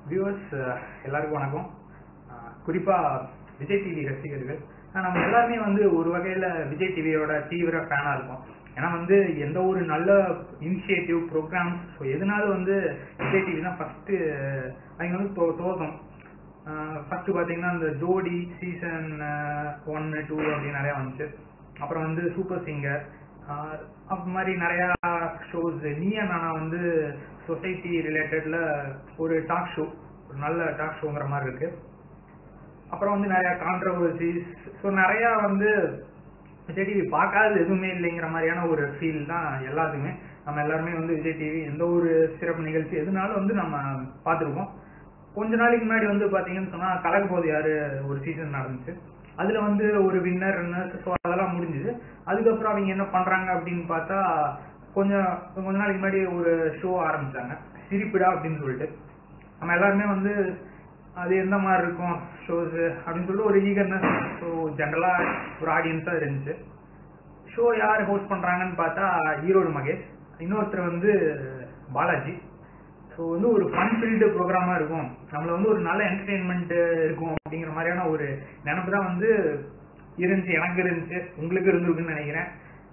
viewers எல்லாருக்கும் வணக்கம் அஹ், குறிப்பா விஜய் டிவி ரசிகர்கள் அஹ், நம்ம எல்லாருமே வந்து ஒரு வகையில விஜய் டிவியோட தீவிர ஃபேனா இருக்கோம் ஏன்னா வந்து எந்த ஒரு நல்ல இனிஷியேட்டிவ் ப்ரோக்ராம்ஸ் ஸோ எதனாலும் வந்து விஜய் டிவி தான் ஃபர்ஸ்ட் அவங்க வந்து தோ தோதும் ஃபர்ஸ்ட் பார்த்தீங்கன்னா இந்த ஜோடி சீசன் ஒன்னு டூ அப்படின்னு நிறையா வந்துச்சு அப்புறம் வந்து சூப்பர் சிங்கர் அது மாதிரி நிறையா ஷோஸ் நீயா நானா வந்து சொசைட்டி ரிலேட்டட்ல ஒரு டாக் ஷோ ஒரு நல்ல டாக் ஷோங்கிற மாதிரி இருக்கு அப்புறம் வந்து நிறைய கான்ட்ரவர்சிஸ் ஸோ நிறையா வந்து விஜய் டிவி பார்க்காதது எதுவுமே இல்லைங்கிற மாதிரியான ஒரு ஃபீல் தான் எல்லாத்துக்குமே நம்ம எல்லாருமே வந்து விஜய் டிவி எந்த ஒரு சிறப்பு நிகழ்ச்சி எதுனாலும் வந்து நம்ம பார்த்துருக்கோம் கொஞ்ச நாளைக்கு முன்னாடி வந்து பார்த்தீங்கன்னு சொன்னால் கலக்க போது யாரு ஒரு சீசன் நடந்துச்சு அதுல வந்து ஒரு வின்னர் ஸோ அதெல்லாம் முடிஞ்சுது அதுக்கப்புறம் அவங்க என்ன பண்றாங்க அப்படின்னு பார்த்தா கொஞ்சம் கொஞ்ச நாளைக்கு முன்னாடி ஒரு ஷோ ஆரம்பிச்சாங்க சிரிப்பிடா அப்படின்னு சொல்லிட்டு நம்ம எல்லாருமே வந்து அது எந்த மாதிரி இருக்கும் ஷோஸ் அப்படின்னு சொல்லிட்டு ஒரு ஈகர்னஸ் ஸோ ஜென்ரலா ஒரு ஆடியன்ஸா இருந்துச்சு ஷோ யார் ஹோஸ்ட் பண்றாங்கன்னு பார்த்தா ஈரோடு மகேஷ் இன்னொருத்தர் வந்து பாலாஜி ஸோ வந்து ஒரு ஃபன் ஃபீல்டு ப்ரோக்ராமா இருக்கும் நம்மள வந்து ஒரு நல்ல என்டர்டெயின்மெண்ட் இருக்கும் அப்படிங்கிற மாதிரியான ஒரு நினப்பு தான் வந்து இருந்துச்சு எனக்கு இருந்துச்சு உங்களுக்கு இருந்திருக்குன்னு நினைக்கிறேன்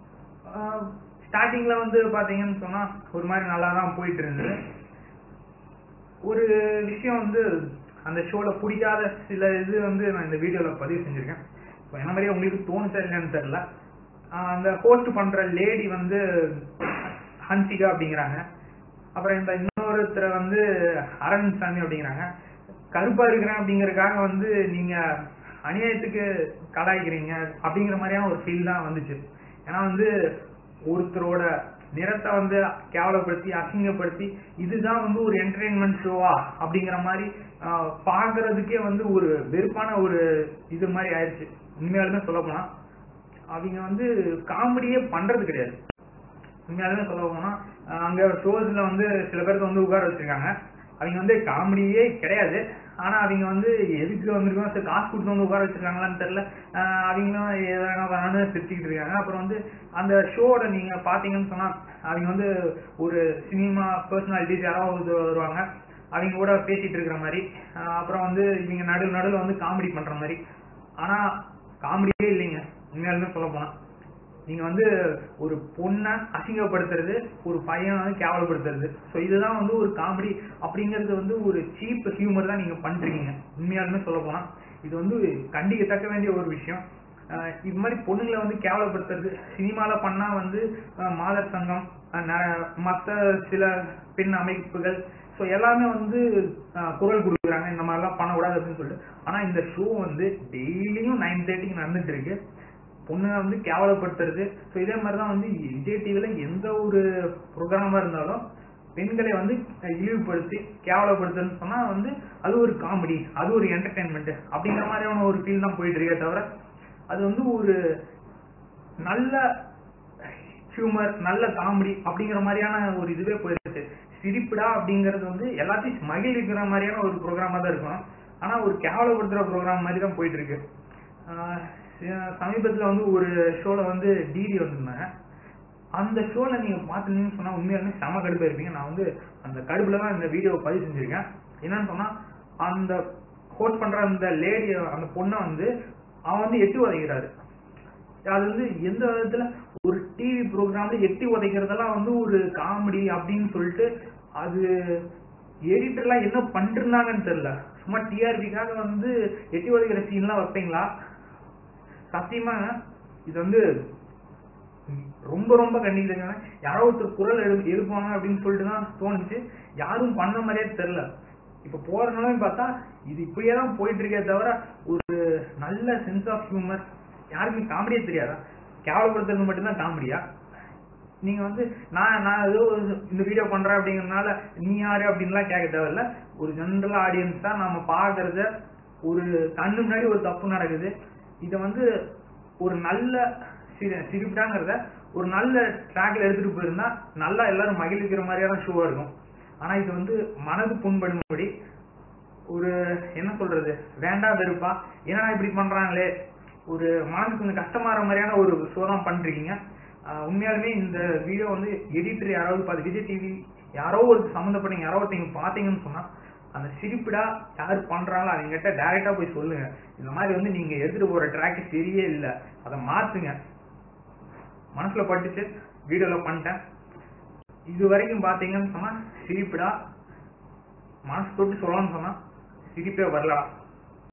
ஸ்டார்டிங்ல வந்து பாத்தீங்கன்னு சொன்னா ஒரு மாதிரி நல்லா தான் போயிட்டு இருந்தது ஒரு விஷயம் வந்து அந்த ஷோல பிடிக்காத சில இது வந்து நான் இந்த வீடியோல பதிவு செஞ்சிருக்கேன் இப்போ என்ன மாதிரியே உங்களுக்கு தோணுச்சா இல்லைன்னு தெரியல ஆஹ் அந்த ஹோஸ்ட் பண்ற லேடி வந்து ஹன்சிகா அப்படிங்கிறாங்க அப்புறம் இந்த இன்னொருத்தரை வந்து அரண் சாமி அப்படிங்கிறாங்க கருப்பா இருக்கிறேன் அப்படிங்கறதுக்காக வந்து நீங்க அநியாயத்துக்கு கலாய்க்கிறீங்க அப்படிங்கிற மாதிரியான ஒரு ஃபீல் தான் வந்துச்சு ஏன்னா வந்து ஒருத்தரோட நிறத்தை வந்து கேவலப்படுத்தி அசிங்கப்படுத்தி இதுதான் வந்து ஒரு என்டர்டைன்மெண்ட் ஷோவா அப்படிங்கிற மாதிரி ஆஹ், பார்க்கறதுக்கே வந்து ஒரு வெறுப்பான ஒரு இது மாதிரி ஆயிடுச்சு உண்மையாலுமே சொல்ல போனா அவங்க வந்து காமெடியே பண்றது கிடையாது உண்மையாலுமே சொல்ல போனா அஹ் அங்க ஷோஸ்ல வந்து சில பேருக்கு வந்து உட்கார வச்சிருக்காங்க அவங்க வந்து காமெடியே கிடையாது ஆனா அவங்க வந்து எதுக்கு வந்திருக்கோம் சரி காசு கொடுத்து வந்து உட்கார வச்சிருக்காங்களான்னு தெரியல அஹ் அவங்களும் எதனா வேணாம்னு சிரிச்சுக்கிட்டு இருக்காங்க அப்புறம் வந்து அந்த ஷோட நீங்க பாத்தீங்கன்னு சொன்னா அவங்க வந்து ஒரு சினிமா பர்சனாலிட்டிஸ் யாராவது வருவாங்க அவங்க கூட பேசிட்டு இருக்கிற மாதிரி அஹ் அப்புறம் வந்து இவங்க நடு நடுவில் வந்து காமெடி பண்ற மாதிரி ஆனா காமெடியே இல்லைங்க உண்மையாலுமே சொல்ல போனா நீங்க வந்து ஒரு பொண்ணை அசிங்கப்படுத்துறது ஒரு பையனை வந்து கேவலப்படுத்துறது ஸோ இதுதான் வந்து ஒரு காமெடி அப்படிங்கிறது வந்து ஒரு சீப் ஹியூமர் தான் நீங்க பண்றீங்க உண்மையாலுமே சொல்ல போனா இது வந்து கண்டிக்கத்தக்க வேண்டிய ஒரு விஷயம் அஹ் இது மாதிரி பொண்ணுங்களை வந்து கேவலப்படுத்துறது சினிமால பண்ணா வந்து அஹ் மாதர் சங்கம் அஹ் ந- மத்த சில பெண் அமைப்புகள் ஸோ எல்லாமே வந்து அஹ் குரல் கொடுக்குறாங்க இந்த மாதிரிலாம் பண்ணக்கூடாது அப்படின்னு சொல்லிட்டு ஆனா இந்த ஷோ வந்து டெய்லியும் நைன் தேர்ட்டிக்கு நடந்துட்டு இருக்கு பொண்ணுங்க வந்து கேவலப்படுத்துறது ஸோ இதே மாதிரி தான் வந்து விஜய் டிவில எந்த ஒரு ப்ரோக்ராமா இருந்தாலும் பெண்களை வந்து இழிவுபடுத்தி கேவலப்படுத்துன்னு சொன்னா வந்து அது ஒரு காமெடி அது ஒரு என்டர்டைன்மெண்ட் அப்படிங்கிற மாதிரியான ஒரு ஃபீல் தான் போயிட்டு இருக்கே தவிர அது வந்து ஒரு நல்ல ஹியூமர் நல்ல காமெடி அப்படிங்கிற மாதிரியான ஒரு இதுவே போயிருக்கு சிரிப்புடா அப்படிங்கிறது வந்து எல்லாத்தையும் மகிழ்விக்கிற மாதிரியான ஒரு ப்ரோக்ராமா தான் இருக்கணும் ஆனா ஒரு கேவலப்படுத்துற ப்ரோக்ராம் மாதிரி தான் போயிட்டு இருக்கு ஆஹ் சி- சமீபத்துல வந்து ஒரு ஷோல வந்து டிடி வந்திருந்தாங்க அந்த ஷோல நீங்க பாத்தீங்கன்னு சொன்னா உண்மையாலுமே செம கடுப்பா இருப்பீங்க நான் வந்து அந்த கடுப்புல தான் இந்த வீடியோ பதிவு செஞ்சிருக்கேன் என்னன்னு சொன்னா அந்த ஹோஸ்ட் பண்ற அந்த லேடி அந்த பொண்ணை வந்து அவன் வந்து எட்டி உதைக்கிறாரு அது வந்து எந்த விதத்துல ஒரு டிவி ப்ரோக்ராம்ல எட்டி உதைக்கிறதெல்லாம் வந்து ஒரு காமெடி அப்படின்னு சொல்லிட்டு அது எடிட்டர்லாம் என்ன பண்ணிருந்தாங்கன்னு தெரியல சும்மா டிஆர்பிக்காக வந்து எட்டி உதைக்கிற சீன்லாம் வைப்பீங்களா சத்தியமா இது வந்து ம், ரொம்ப ரொம்ப கண்டிக்கிறாங்க யாரோ ஒருத்தர் குரல் எழு எழுப்புவாங்க அப்படின்னு சொல்லிட்டு தான் தோணுச்சு யாரும் பண்ண மாதிரியே தெரியல இப்ப போற நிலைமை பார்த்தா இது இப்படியே தான் போயிட்டு இருக்கே தவிர ஒரு நல்ல சென்ஸ் ஆஃப் ஹியூமர் யாருக்கும் காமெடியே தெரியாதா கேவலப்படுத்துறது மட்டும்தான் காமெடியா நீங்க வந்து நான் நான் ஏதோ ஒரு இந்த வீடியோ பண்றேன் அப்படிங்கறதுனால நீ யாரு அப்படின்லாம் கேட்க தேவையில்ல ஒரு ஜென்ரல் ஆடியன்ஸ் தான் நாம பாக்குறத ஒரு கண்ணு முன்னாடி ஒரு தப்பு நடக்குது இத வந்து ஒரு நல்ல சிரி- சிரிப்புடாங்கிறத ஒரு நல்ல ட்ராக்ல எடுத்துட்டு போயிருந்தா நல்லா எல்லாரும் மகிழ்விக்கிற மாதிரியான ஷோவா இருக்கும் ஆனா இது வந்து மனது புண்படும்படி ஒரு என்ன சொல்றது வேண்டாம் வெறுப்பா என்னடா இப்படி பண்றாங்களே ஒரு மனதுக்கு கொஞ்சம் கஷ்டமாற மாதிரியான ஒரு ஷோ தான் பண்றீங்க ஆஹ் உண்மையாலுமே இந்த வீடியோ வந்து எடிட்டர் யாராவது பார்த்து விஜய் டிவி யாரோ ஒரு சம்மந்தப்பட்ட யாரோ ஒருத்தங்க பார்த்தீங்கன்னு சொன்னா அந்த சிரிப்புடா யார் பண்றாங்களோ அவங்ககிட்ட டைரக்டா போய் சொல்லுங்க இந்த மாதிரி வந்து நீங்க எடுத்துட்டு போற ட்ராக் சரியே இல்ல அதை மாத்துங்க மனசுல பட்டுச்சு வீடியோல பண்ணிட்டேன் இது வரைக்கும் பாத்தீங்கன்னு சொன்னா சிரிப்புடா மனசு தொட்டு சொல்லணும்னு சொன்னா சிரிப்பே வரலடா